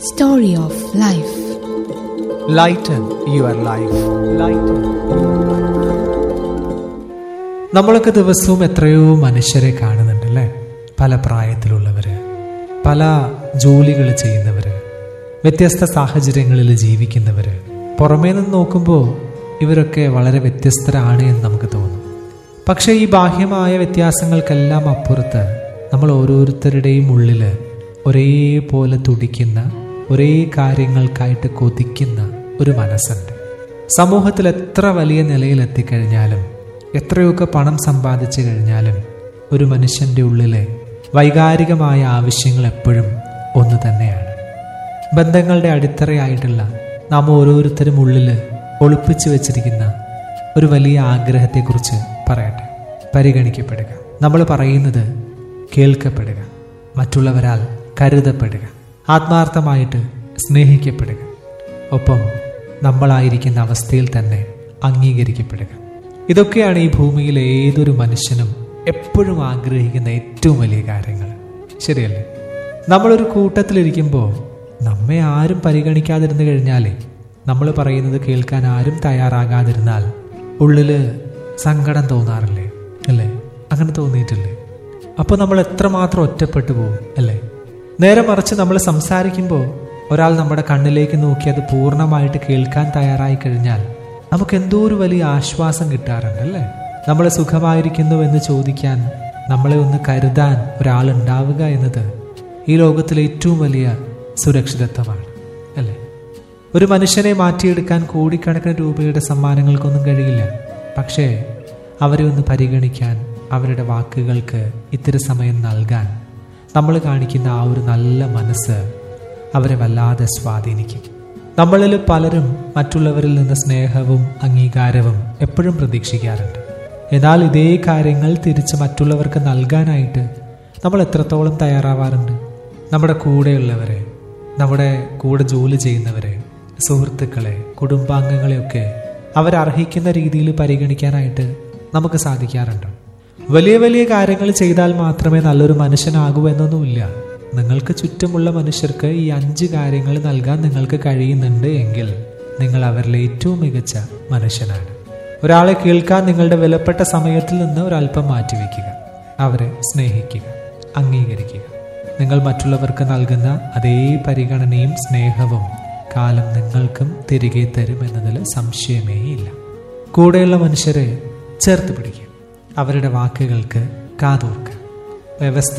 Story of Life. Lighten your life lighten നമ്മളൊക്കെ ദിവസവും എത്രയോ മനുഷ്യരെ കാണുന്നുണ്ട് അല്ലേ പല പ്രായത്തിലുള്ളവര് പല ജോലികൾ ചെയ്യുന്നവര് വ്യത്യസ്ത സാഹചര്യങ്ങളിൽ ജീവിക്കുന്നവര് പുറമേ നിന്ന് നോക്കുമ്പോൾ ഇവരൊക്കെ വളരെ വ്യത്യസ്തരാണ് എന്ന് നമുക്ക് തോന്നും പക്ഷേ ഈ ബാഹ്യമായ വ്യത്യാസങ്ങൾക്കെല്ലാം അപ്പുറത്ത് നമ്മൾ ഓരോരുത്തരുടെയും ഉള്ളിൽ ഒരേപോലെ തുടിക്കുന്ന ഒരേ കാര്യങ്ങൾക്കായിട്ട് കൊതിക്കുന്ന ഒരു മനസ്സുണ്ട് സമൂഹത്തിൽ എത്ര വലിയ നിലയിൽ എത്തിക്കഴിഞ്ഞാലും എത്രയൊക്കെ പണം സമ്പാദിച്ചു കഴിഞ്ഞാലും ഒരു മനുഷ്യന്റെ ഉള്ളിലെ വൈകാരികമായ ആവശ്യങ്ങൾ എപ്പോഴും ഒന്ന് തന്നെയാണ് ബന്ധങ്ങളുടെ അടിത്തറയായിട്ടുള്ള നാം ഓരോരുത്തരും ഉള്ളിൽ ഒളിപ്പിച്ചു വെച്ചിരിക്കുന്ന ഒരു വലിയ ആഗ്രഹത്തെക്കുറിച്ച് പറയട്ടെ പരിഗണിക്കപ്പെടുക നമ്മൾ പറയുന്നത് കേൾക്കപ്പെടുക മറ്റുള്ളവരാൽ കരുതപ്പെടുക ആത്മാർത്ഥമായിട്ട് സ്നേഹിക്കപ്പെടുക ഒപ്പം നമ്മളായിരിക്കുന്ന അവസ്ഥയിൽ തന്നെ അംഗീകരിക്കപ്പെടുക ഇതൊക്കെയാണ് ഈ ഭൂമിയിലെ ഏതൊരു മനുഷ്യനും എപ്പോഴും ആഗ്രഹിക്കുന്ന ഏറ്റവും വലിയ കാര്യങ്ങൾ ശരിയല്ലേ നമ്മളൊരു കൂട്ടത്തിലിരിക്കുമ്പോൾ നമ്മെ ആരും പരിഗണിക്കാതിരുന്നു കഴിഞ്ഞാലേ നമ്മൾ പറയുന്നത് കേൾക്കാൻ ആരും തയ്യാറാകാതിരുന്നാൽ ഉള്ളില് സങ്കടം തോന്നാറില്ലേ അല്ലേ അങ്ങനെ തോന്നിയിട്ടില്ലേ അപ്പോൾ നമ്മൾ എത്രമാത്രം ഒറ്റപ്പെട്ടു പോകും അല്ലേ നേരെ മറിച്ച് നമ്മൾ സംസാരിക്കുമ്പോൾ ഒരാൾ നമ്മുടെ കണ്ണിലേക്ക് നോക്കി അത് പൂർണ്ണമായിട്ട് കേൾക്കാൻ തയ്യാറായി കഴിഞ്ഞാൽ നമുക്ക് എന്തോ ഒരു വലിയ ആശ്വാസം കിട്ടാറുണ്ട് അല്ലേ നമ്മൾ സുഖമായിരിക്കുന്നു എന്ന് ചോദിക്കാൻ നമ്മളെ ഒന്ന് കരുതാൻ ഒരാൾ ഉണ്ടാവുക എന്നത് ഈ ലോകത്തിലെ ഏറ്റവും വലിയ സുരക്ഷിതത്വമാണ് അല്ലേ ഒരു മനുഷ്യനെ മാറ്റിയെടുക്കാൻ കോടിക്കണക്കിന് രൂപയുടെ സമ്മാനങ്ങൾക്കൊന്നും കഴിയില്ല പക്ഷേ അവരെ ഒന്ന് പരിഗണിക്കാൻ അവരുടെ വാക്കുകൾക്ക് ഇത്തിരി സമയം നൽകാൻ നമ്മൾ കാണിക്കുന്ന ആ ഒരു നല്ല മനസ്സ് അവരെ വല്ലാതെ സ്വാധീനിക്കും നമ്മളിൽ പലരും മറ്റുള്ളവരിൽ നിന്ന് സ്നേഹവും അംഗീകാരവും എപ്പോഴും പ്രതീക്ഷിക്കാറുണ്ട് എന്നാൽ ഇതേ കാര്യങ്ങൾ തിരിച്ച് മറ്റുള്ളവർക്ക് നൽകാനായിട്ട് നമ്മൾ എത്രത്തോളം തയ്യാറാവാറുണ്ട് നമ്മുടെ കൂടെയുള്ളവരെ നമ്മുടെ കൂടെ ജോലി ചെയ്യുന്നവരെ സുഹൃത്തുക്കളെ കുടുംബാംഗങ്ങളെയൊക്കെ അവരർഹിക്കുന്ന രീതിയിൽ പരിഗണിക്കാനായിട്ട് നമുക്ക് സാധിക്കാറുണ്ട് വലിയ വലിയ കാര്യങ്ങൾ ചെയ്താൽ മാത്രമേ നല്ലൊരു മനുഷ്യനാകൂ എന്നൊന്നുമില്ല നിങ്ങൾക്ക് ചുറ്റുമുള്ള മനുഷ്യർക്ക് ഈ അഞ്ച് കാര്യങ്ങൾ നൽകാൻ നിങ്ങൾക്ക് കഴിയുന്നുണ്ട് എങ്കിൽ നിങ്ങൾ അവരിലെ ഏറ്റവും മികച്ച മനുഷ്യനാണ് ഒരാളെ കേൾക്കാൻ നിങ്ങളുടെ വിലപ്പെട്ട സമയത്തിൽ നിന്ന് ഒരല്പം മാറ്റിവെക്കുക അവരെ സ്നേഹിക്കുക അംഗീകരിക്കുക നിങ്ങൾ മറ്റുള്ളവർക്ക് നൽകുന്ന അതേ പരിഗണനയും സ്നേഹവും കാലം നിങ്ങൾക്കും തിരികെ തരും എന്നതിൽ സംശയമേ ഇല്ല കൂടെയുള്ള മനുഷ്യരെ ചേർത്ത് പിടിക്കുക അവരുടെ വാക്കുകൾക്ക് കാതോർക്കുക വ്യവസ്ഥ